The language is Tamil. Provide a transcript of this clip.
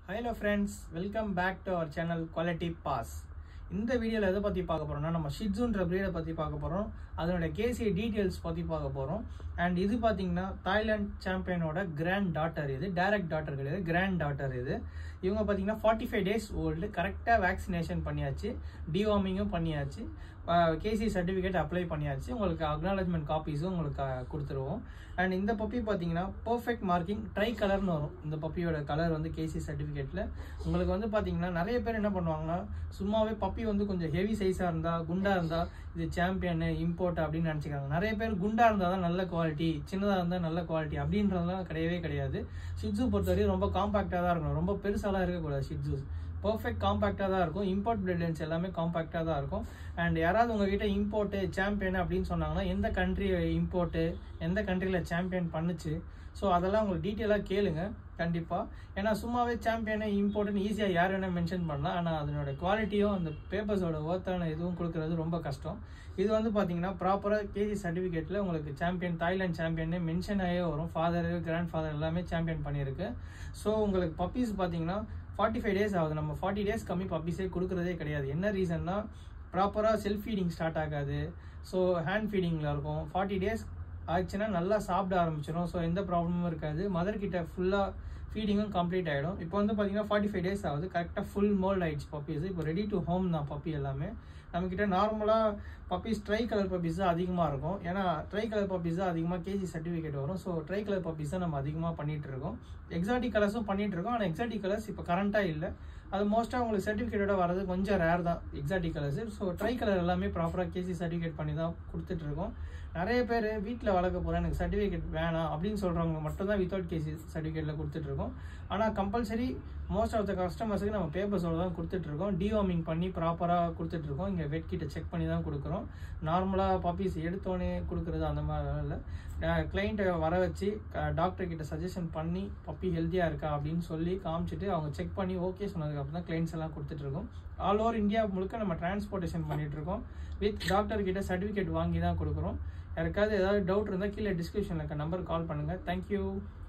hello friends welcome back to our channel Quality Paws இந்த வீடியோவில் எதை பற்றி பார்க்க போகிறோம்னா நம்ம ஷிட்ஸுன்ற ப்ரீடை பற்றி பார்க்க போகிறோம் அதனோட கேசி டீட்டெயில்ஸ் பற்றி பார்க்க போகிறோம் அண்ட் இது பார்த்தீங்கன்னா தாய்லாந்து சாம்பியனோட கிராண்ட் டாட்டர் இது டைரக்ட் டாட்டர் கிடையாது கிராண்ட் டாட்டர் இது இவங்க பார்த்தீங்கன்னா ஃபார்ட்டி ஃபைவ் டேஸ் ஓல்டு கரெக்டாக வேக்சினேஷன் பண்ணியாச்சு டிவார்மிங்கும் பண்ணியாச்சு கேசி சர்டிஃபிகேட் அப்ளை பண்ணியாச்சு உங்களுக்கு அக்னாலஜ்மெண்ட் காப்பீஸும் உங்களுக்கு அஹ், கொடுத்துருவோம் அண்ட் இந்த பப்பி பார்த்தீங்கன்னா பர்ஃபெக்ட் மார்க்கிங் ட்ரை கலர்னு வரும் இந்த பப்பியோட கலர் வந்து கேசி சர்டிஃபிகேட்டில் உங்களுக்கு வந்து பார்த்தீங்கன்னா நிறைய பேர் என்ன பண்ணுவாங்கன்னா சும்மாவே பப்பி வந்து கொஞ்சம் ஹெவி சைஸாக இருந்தால் குண்டாக இருந்தால் இது சாம்பியன் இம்போர்ட் அப்படின்னு நினச்சிக்கிறாங்க நிறைய பேர் குண்டாக இருந்தால் தான் நல்ல குவாலிட்டி சின்னதாக இருந்தால் நல்ல குவாலிட்டி அப்படின்றதுலாம் கிடையவே கிடையாது ஷிட்ஸு பொறுத்தவரைக்கும் ரொம்ப காம்பாக்டாக தான் இருக்கணும் ரொம்ப பெருசாலாம் இருக்கக்கூடாது ஷிட்ஸூஸ் பர்ஃபெக்ட் காம்பாக்டாக தான் இருக்கும் இம்போர்ட் பிளட் லைன்ஸ் எல்லாமே காம்பாக்டாக தான் இருக்கும் அண்ட் யாராவது உங்ககிட்ட இம்போர்ட்டு சாம்பியன் அப்படின்னு சொன்னாங்கன்னா எந்த கண்ட்ரி இம்போர்ட்டு எந்த கண்ட்ரியில் சாம்பியன் பண்ணுச்சு ஸோ அதெல்லாம் உங்களுக்கு டீட்டெயிலாக கேளுங்க கண்டிப்பாக ஏன்னா சும்மாவே சாம்பியனை இம்போர்ட்னு ஈஸியாக யார் வேணால் மென்ஷன் பண்ணலாம் ஆனால் அதனோட குவாலிட்டியும் அந்த பேப்பர்ஸோட ஒர்த்தான இதுவும் கொடுக்கறது ரொம்ப கஷ்டம் இது வந்து பார்த்தீங்கன்னா ப்ராப்பராக கேஜி சர்டிஃபிகேட்டில் உங்களுக்கு சாம்பியன் தாய்லாந்து சாம்பியன் மென்ஷன் ஆகவே வரும் ஃபாதர் கிராண்ட் ஃபாதர் எல்லாமே சாம்பியன் பண்ணியிருக்கு ஸோ உங்களுக்கு பப்பீஸ் பார்த்தீங்கன்னா ஃபார்ட்டி ஃபைவ் டேஸ் ஆகுது நம்ம ஃபார்ட்டி டேஸ் கம்மி பப்பீஸே கொடுக்குறதே கிடையாது என்ன ரீசன்னா ப்ராப்பராக செல்ஃப் ஃபீடிங் ஸ்டார்ட் ஆகாது ஸோ ஹேண்ட் ஃபீடிங்கில் இருக்கும் ஃபார்ட்டி டேஸ் ஆச்சுன்னா நல்லா சாப்பிட ஆரம்பிச்சிடும் ஸோ எந்த ப்ராப்ளமும் இருக்காது மதர் கிட்ட ஃபுல்லாக ஃபீடிங்கும் கம்ப்ளீட் ஆகிடும் இப்போ வந்து பார்த்தீங்கன்னா ஃபார்ட்டி ஃபைவ் டேஸ் ஆகுது கரெக்டாக ஃபுல் மோல்ட் ஆயிடுச்சு பப்பீஸ் இப்போ ரெடி டு ஹோம் தான் பப்பி எல்லாமே நம்மக்கிட்ட நார்மலாக பப்பீஸ் ட்ரை கலர் பப்பீஸ் தான் அதிகமாக இருக்கும் ஏன்னா ட்ரை கலர் பப்பீஸ் தான் அதிகமாக கேஜி சர்டிஃபிகேட் வரும் ஸோ ட்ரை கலர் பப்பீஸ் தான் நம்ம அதிகமாக பண்ணிட்டு இருக்கோம் எக்ஸாட்டிக் கலர்ஸும் பண்ணிட்டு இருக்கோம் ஆனால் எக்ஸாட்டிக் கலர்ஸ் இப்போ கரண்ட்டாக இல்லை அது மோஸ்ட்டாக உங்களுக்கு சர்டிஃபிகேட்டோட வரது கொஞ்சம் ரேர் தான் exotic colours so tri colour எல்லாமே ப்ராப்பராக கேசி சர்டிஃபிகேட் பண்ணி தான் கொடுத்துட்டு இருக்கோம் நிறைய பேர் வீட்டில் வளர்க்க போகிறேன் எனக்கு சர்டிஃபிகேட் வேணாம் அப்படின்னு சொல்கிறவங்க மட்டும் தான் வித்தவுட் கேசி சர்டிஃபிகேட்டில் கொடுத்துட்ருக்கோம் ஆனால் கம்பல்சரி மோஸ்ட் ஆஃப் த கஸ்டமர்ஸுக்கு நம்ம பேப்பர்ஸோட தான் கொடுத்துட்ருக்கோம் டிவார்மிங் பண்ணி ப்ராப்பராக கொடுத்துட்ருக்கோம் இங்கே வெட் கிட்ட செக் பண்ணி தான் கொடுக்குறோம் நார்மலாக பப்பீஸ் எடுத்தோடனே கொடுக்குறது அந்த மாதிரி இல்லை கிளைண்ட்டை வர வச்சு டாக்டர் கிட்ட சஜஷன் பண்ணி பப்பி ஹெல்த்தியாக இருக்கா அப்படின்னு சொல்லி காமிச்சிட்டு அவங்க செக் பண்ணி ஓகே சொன்னதுக்கப்புறம் தான் கிளைண்ட்ஸ் எல்லாம் கொடுத்துட்ருக்கோம் ஆல் ஓவர் இந்தியா முழுக்க நம்ம டிரான்ஸ்போர்ட்டேஷன் பண்ணிகிட்ருக்கோம் வித் டாக்டர் கிட்ட சர்டிஃபிகேட் வாங்கி தான் கொடுக்குறோம் யாருக்காவது ஏதாவது டவுட் இருந்தால் கீழே டிஸ்கிரிப்ஷனில் இருக்க நம்பர் கால் பண்ணுங்கள் தேங்க்யூ